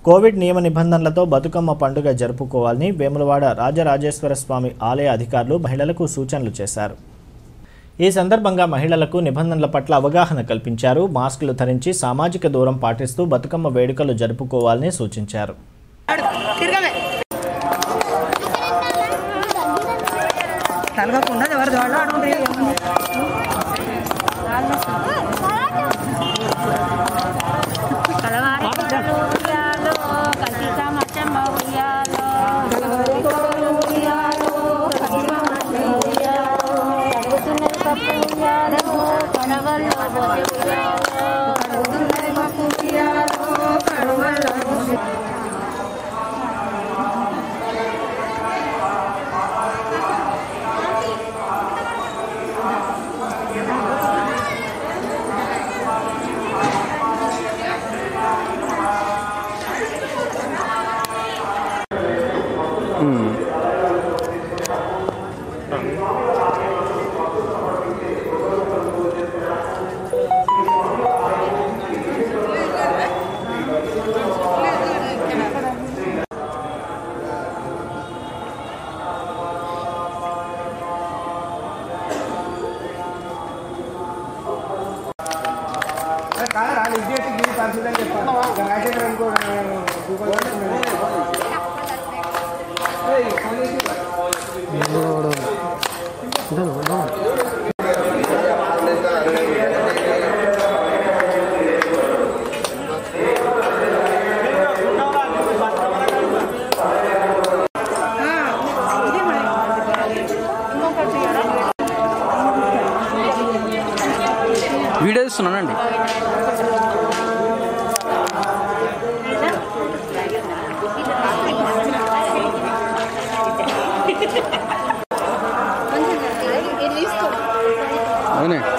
Covid నియమ నిబంధనలతో బతుకమ్మ పండుగ జరుపుకోవాలని వేములవాడ రాజరాజేశ్వర స్వామి ఆలయ అధికారులు మహిళలకు సూచనలు చేశారు ఈ సందర్భంగా మహిళలకు నిబంధనల పట్ల అవగాహన కల్పించారు మాస్కులు ధరించి సామాజిక దూరం పాటిస్తూ బతుకమ్మ వేడుకలు జరుపుకోవాలని సూచించారు తలగకుండా ఎవరి వాళ్ళు ఆడుండ్రి వీడియో తీస్తున్నానండి అవునే